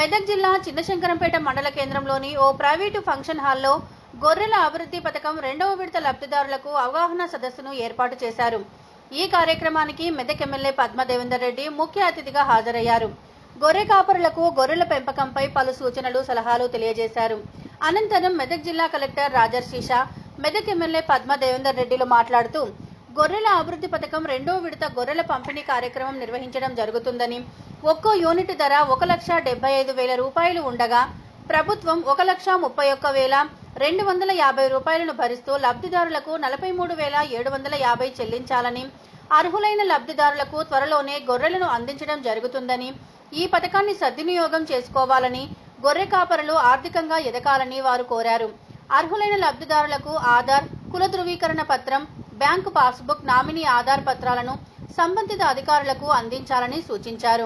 మెదక్ జిల్లా చిన్నశంకరంపేట మండల కేంద్రంలోని ఓ ప్రైవేటు ఫంక్షన్ హాల్లో గొర్రెల అభివృద్ధి పథకం రెండవ విడత లబ్ధిదారులకు అవగాహన సదస్సును ఏర్పాటు చేశారు ఈ కార్యక్రమానికి మెదక్ ఎమ్మెల్యే పద్మ దేవేందర్ రెడ్డి ముఖ్య అతిథిగా హాజరయ్యారు గొర్రె కాపరులకు గొర్రెల పెంపకంపై పలు సూచనలు సలహాలు తెలియజేశారు అనంతరం మెదక్ జిల్లా కలెక్టర్ రాజర్ శీషా మెదక్ ఎమ్మెల్యే పద్మ దేవేందర్ రెడ్డిలు మాట్లాడుతూ గొర్రెల అభివృద్ధి పథకం రెండో విడత గొర్రెల పంపిణీ కార్యక్రమం నిర్వహించడం జరుగుతుందని ఒక్కో యూనిట్ ధర ఒక లక్ష డెబ్బై ఐదు వేల రూపాయలు ఉండగా ప్రభుత్వం ఒక లక్ష ముప్పై ఒక్క వేల రెండు వందల యాభై రూపాయలను భరిస్తూ లబ్ధిదారులకు నలభై మూడు వేల ఏడు వందల యాభై చెల్లించాలని అర్హులైన లబ్ధిదారులకు త్వరలోనే గొర్రెలను అందించడం జరుగుతుందని ఈ పథకాన్ని సద్వినియోగం చేసుకోవాలని గొర్రె కాపరులు ఆర్థికంగా ఎదగాలని వారు కోరారు అర్హులైన లబ్ధిదారులకు ఆధార్ కుల ధృవీకరణ పత్రం బ్యాంకు పాస్బుక్ నామినీ ఆధార్ పత్రాలను సంబంధిత అధికారులకు అందించాలని సూచించారు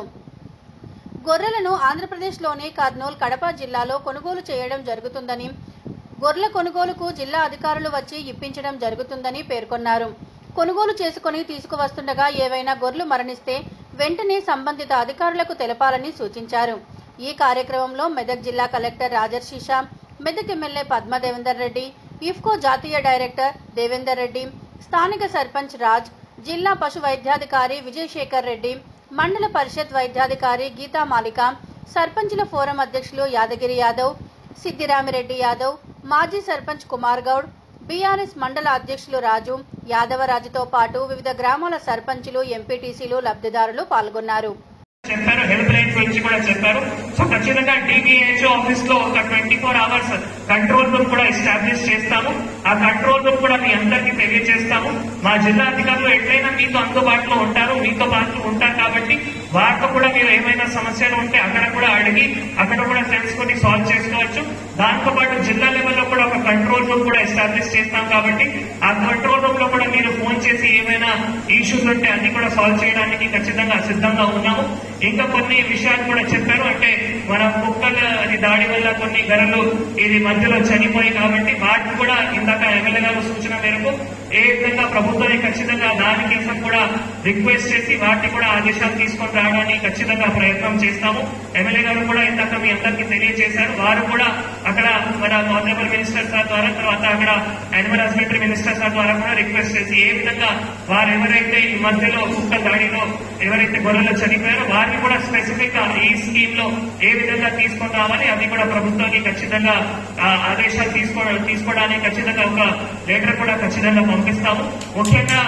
గొర్రెలను ఆంధ్రప్రదేశ్లోని కర్నూలు కడప జిల్లాలో కొనుగోలు చేయడం జరుగుతుందని గొర్రెల కొనుగోలుకు జిల్లా అధికారులు వచ్చి ఇప్పించడం జరుగుతుందని పేర్కొన్నారు కొనుగోలు చేసుకుని తీసుకువస్తుండగా ఏవైనా గొర్రెలు మరణిస్తే వెంటనే సంబంధిత అధికారులకు తెలపాలని సూచించారు ఈ కార్యక్రమంలో మెదక్ జిల్లా కలెక్టర్ రాజర్ శీషా మెదక్ ఎమ్మెల్యే పద్మ దేవేందర్ రెడ్డి ఇఫ్కో జాతీయ డైరెక్టర్ దేవేందర్ రెడ్డి స్థానిక సర్పంచ్ రాజ్ జిల్లా పశు వైద్యాధికారి విజయశేఖర్ రెడ్డి మండల పరిషత్ వైద్యాధికారి గీతా మాలిక సర్పంచుల ఫోరం అధ్యక్షులు యాదగిరి యాదవ్ సిద్దిరామిరెడ్డి యాదవ్ మాజీ సర్పంచ్ కుమార్ గౌడ్ బీఆర్ఎస్ మండల అధ్యక్షులు రాజు యాదవరాజుతో పాటు వివిధ గ్రామాల సర్పంచులు ఎంపీటీసీలు లబ్ధిదారులు పాల్గొన్నారు చెప్పారు హెల్ప్ లైన్ గురించి కూడా చెప్పారు సో ఖచ్చితంగా డిబిహెచ్ఓ ఆఫీస్ లో ఒక twenty four hours control room కూడా ఎస్టాబ్లిష్ చేస్తాము ఆ కంట్రోల్ రూమ్ కూడా మీ అందరికీ తెలియజేస్తాము మా జిల్లా అధికారులు ఎట్లయినా మీతో అందుబాటులో ఉంటారు మీతో పాటు ఉంటారు కాబట్టి వాటితో కూడా మీరు ఏమైనా సమస్యలు ఉంటే అక్కడ కూడా అడిగి అక్కడ కూడా తెలుసుకొని సాల్వ్ చేసుకోవచ్చు దాంతో పాటు జిల్లా లెవెల్లో కూడా ఒక కంట్రోల్ రూమ్ కూడా ఎస్టాబ్లిష్ చేస్తాం కాబట్టి ఆ కంట్రోల్ రూమ్ లో కూడా మీరు ఫోన్ చేసి ఏమైనా ఇష్యూస్ ఉంటే అన్ని కూడా సాల్వ్ చేయడానికి ఖచ్చితంగా సిద్ధంగా ఉన్నాము ఇంకా కొన్ని విషయాలు కూడా చెప్పారు అంటే మన కుక్కల అది దాడి వల్ల కొన్ని గరలు ఇది మధ్యలో చనిపోయి కాబట్టి వాటిని కూడా ఇందాక ఎమ్మెల్యే గారు సూచన మేరకు ఏ విధంగా ప్రభుత్వాన్ని ఖచ్చితంగా దాని కోసం కూడా రిక్వెస్ట్ చేసి వాటిని కూడా ఆదేశాలు తీసుకొని రావడానికి ఖచ్చితంగా ప్రయత్నం చేస్తాము ఎమ్మెల్యే గారు కూడా ఇందాక మీ అందరికీ తెలియజేశారు వారు కూడా అక్కడ మన ఆనరబుల్ మినిస్టర్ సార్ ద్వారా తర్వాత అక్కడ యానిమల్ హస్బెండరీ మినిస్టర్ సార్ ద్వారా కూడా రిక్వెస్ట్ చేసి ఏ విధంగా వారు ఎవరైతే ఈ మధ్యలో కుక్క దాడిలో ఎవరైతే గొర్రెలు చనిపోయారో వారిని కూడా స్పెసిఫిక్ గా ఈ స్కీమ్ లో ఏ విధంగా తీసుకొని రావాలి అది కూడా ప్రభుత్వానికి ఖచ్చితంగా ఆ, ఆదేశాలు తీసుకో తీసుకోవడానికి ఖచ్చితంగా ఒక లెటర్ కూడా ఖచ్చితంగా పంపిస్తాము ముఖ్యంగా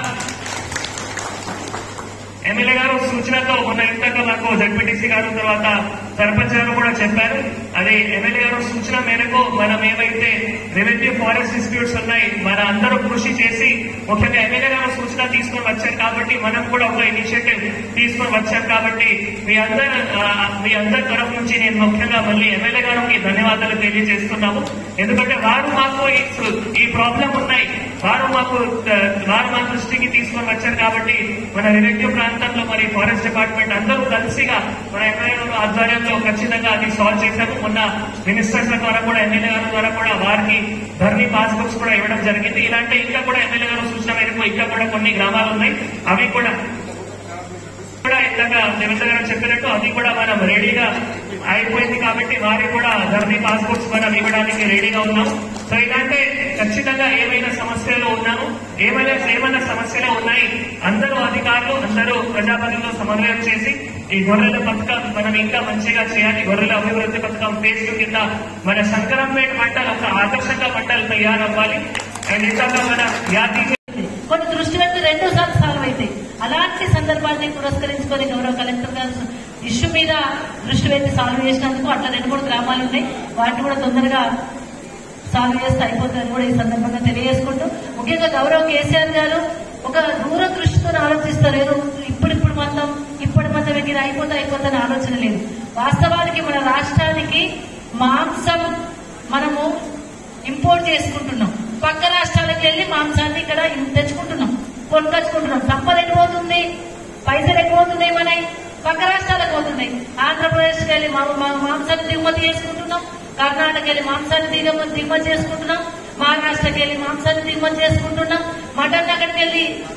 ఎమ్మెల్యే గారు సూచనతో మొన్న ఇంతక మాకు జడ్పీటీసీ గారు తర్వాత సర్పంచ్ గారు కూడా చెప్పారు అది ఎమ్మెల్యే గారు సూచన మేరకు మనం ఏవైతే రెవెన్యూ ఫారెస్ట్ డిస్ప్యూట్స్ ఉన్నాయి మన అందరూ కృషి చేసి ముఖ్యంగా ఎమ్మెల్యే గారు సూచన తీసుకొని వచ్చారు కాబట్టి మనం కూడా ఒక ఇనిషియేటివ్ తీసుకొని వచ్చాం కాబట్టి మీ అందరు ఆ, మీ అందరి తరఫు నుంచి నేను ముఖ్యంగా మళ్ళీ ఎమ్మెల్యే గారికి ధన్యవాదాలు తెలియజేస్తున్నాము ఎందుకంటే వారు మాకు ఈ- ఈ ప్రాబ్లం ఉన్నాయి వారు మాకు ఆ, వారు మా దృష్టికి తీసుకొని వచ్చారు కాబట్టి మన రెవెన్యూ ప్రాంతంలో మరి ఫారెస్ట్ డిపార్ట్మెంట్ అందరూ కలిసిగా మన ఎమ్మెల్యే గారు ఆధ్వర్యంలో ఖచ్చితంగా అది సాల్వ్ చేశాము మొన్న మినిస్టర్స్ ద్వారా కూడా ఎమ్మెల్యే గారి ద్వారా కూడా వారికి ధర్నీ పాస్బుక్స్ కూడా ఇవ్వడం జరిగింది ఇలాంటి ఇంకా కూడా ఎమ్మెల్యే గారు సూచన మేరకు ఇంకా కూడా కొన్ని గ్రామాలు ఉన్నాయి అవి కూడా కూడా ఇందాక దేవేంద్ర గారు చెప్పినట్టు అది కూడా మనం రెడీగా అయిపోయింది కాబట్టి వారికి కూడా ధర్నీ పాస్పోర్ట్స్ మనం ఇవ్వడానికి రెడీగా ఉన్నాం సో ఇలాంటి ఖచ్చితంగా ఏమైనా సమస్యలు ఉన్నాము ఏమైనా ఏమైనా సమస్యలు ఉన్నాయి అందరూ అధికారులు అందరూ ప్రజాపతితో సమన్వయం చేసి ఈ గొర్రెల పథకం మనం ఇంకా మంచిగా చేయాలి గొర్రెల అభివృద్ధి పథకం ఫేజ్ టూ కింద మన శంకరంపేట మండల్ ఒక ఆదర్శంగా మండల్ తయారవ్వాలి అండ్ ఇంకా మన జాతీయ కొన్ని దృష్టి పెడితే రెండు సార్లు సాల్వ్ అవుతాయి అలాంటి సందర్భాన్ని పురస్కరించుకొని గౌరవ కలెక్టర్ గారు ఇష్యూ మీద దృష్టి పెట్టి సాల్వ్ చేసినందుకు అట్లా రెండు మూడు గ్రామాలు ఉన్నాయి వాటిని కూడా తొందరగా సాల్వ్ చేస్తే అయిపోతుందని కూడా ఈ సందర్భంగా తెలియజేసుకుంటూ ముఖ్యంగా గౌరవ కేసీఆర్ గారు ఒక దూర దృష్టితో ఆలోచిస్తారు ఏదో ఇప్పుడిప్పుడు మొత్తం ఇప్పటి మొత్తం ఇది అయిపోతే అయిపోతుందని ఆలోచన లేదు వాస్తవానికి మన రాష్ట్రానికి మాంసం మనము ఇంపోర్ట్ చేసుకుంటున్నాం పక్క రాష్ట్రాలకు వెళ్ళి మాంసాన్ని ఇక్కడ ఇం- తెచ్చుకుంటున్నాం కొనుకొచ్చుకుంటున్నాం సంపద పోతుంది పైసలు ఎక్కువ పోతున్నాయి మనవి పక్క రాష్ట్రాలకు పోతున్నాయి ఆంధ్రప్రదేశ్కి వెళ్ళి మా- మా- మాంసాన్ని దిగుమతి చేసుకుంటున్నాం కర్ణాటక వెళ్ళి మాంసాన్ని దిగుమతి దిగుమతి చేసుకుంటున్నాం మహారాష్ట్రకి వెళ్ళి మాంసాన్ని దిగుమతి చేసుకుంటున్నాం మటన్ అక్కడికి వెళ్ళి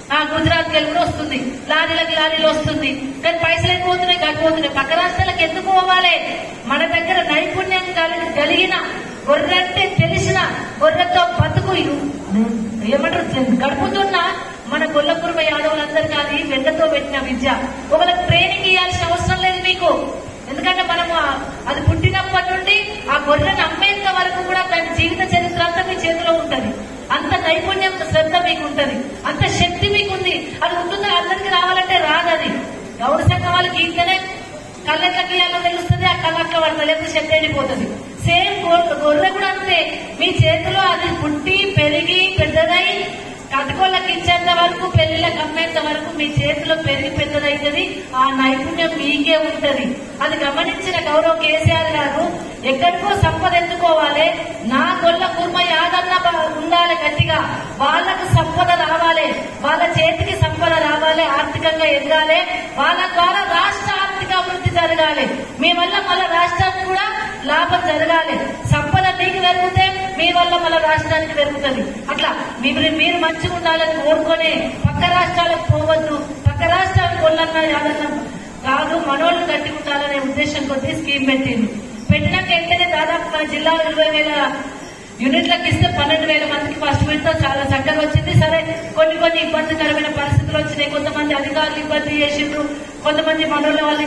ఆ గుజరాత్ కి కూడా వస్తుంది లారీలకి లారీలు వస్తుంది కానీ పైసలు ఎక్కువ పోతున్నాయి కట్టుపోతున్నాయి పక్క రాష్ట్రాలకు ఎందుకు పోవాలి మన దగ్గర నైపుణ్యం కలి- కలిగిన గొర్రెంటే తెలిసిన గొర్రెతో బతుకు ఏమంటారు గడుపుతున్న మన గొల్లకుర్మ యాదవులందరికీ అది వెన్నతో పెట్టిన విద్య ఒకరికి ట్రైనింగ్ ఇవ్వాల్సిన అవసరం లేదు మీకు ఎందుకంటే మనము ఆ- అది పుట్టినప్పటి నుండి ఆ గొర్రెను అమ్మేంత వరకు కూడా దాని జీవిత చరిత్ర అంతా మీ చేతిలో ఉంటది అంత నైపుణ్యం శ్రద్ధ మీకు ఉంటది అంత శక్తి మీకు ఉంది అది ఉంటుందా అందరికి రావాలంటే రాదు అది గౌడ సంఘం వాళ్ళకి ఇంకనే కళ్ళెట్ల గీయాలో తెలుస్తుంది ఆ కళ్ళ అట్లా పడుతుంది లేకపోతే చెత్త ఎండిపోతుంది సేమ్ గొర్రె కూడా అంతే మీ చేతిలో అది పుట్టి పెరిగి పెద్దదై కటుకోళ్ళకి ఇచ్చేంత వరకు పెళ్లిళ్ళకి అమ్మేంత వరకు మీ చేతిలో పెరిగి పెద్దదైతుంది ఆ నైపుణ్యం మీకే ఉంటది అది గమనించిన గౌరవ కేసీఆర్ గారు ఎక్కడికో సంపద ఎత్తుకోవాలి నా గొల్ల కుర్మ యాదన్న బ- ఉండాలి గట్టిగా వాళ్ళకు సంపద రావాలి వాళ్ళ చేతికి సంపద రావాలి ఆర్థికంగా ఎదగాలి వాళ్ళ ద్వారా రాష్ట్ర ఆర్థిక అభివృద్ధి జరగాలి మీ వల్ల మన రాష్ట్రానికి కూడా లాభం జరగాలి సంపద మీకు పెరిగితే మీ వల్ల మన రాష్ట్రానికి పెరుగుతుంది అట్లా మీరు మీరు మంచిగా ఉండాలని కోరుకొని పక్క రాష్ట్రాలకు పోవద్దు పక్క రాష్ట్రాలకు కొల్లన్న యాదన్న కాదు మనోళ్ళు గట్టి ఉండాలనే ఉద్దేశం కొద్దీ స్కీమ్ పెట్టింది పెట్టినాక వెంటనే దాదాపు మన జిల్లాలో ఇరవై వేల యూనిట్లకు ఇస్తే పన్నెండు వేల మందికి ఫస్ట్ విడత చాలా చక్కగా వచ్చింది సరే కొన్ని కొన్ని ఇబ్బందికరమైన పరిస్థితులు వచ్చినాయి కొంతమంది అధికారులు ఇబ్బంది చేసిండ్రు కొంతమంది మనోళ్ళ వాళ్ళు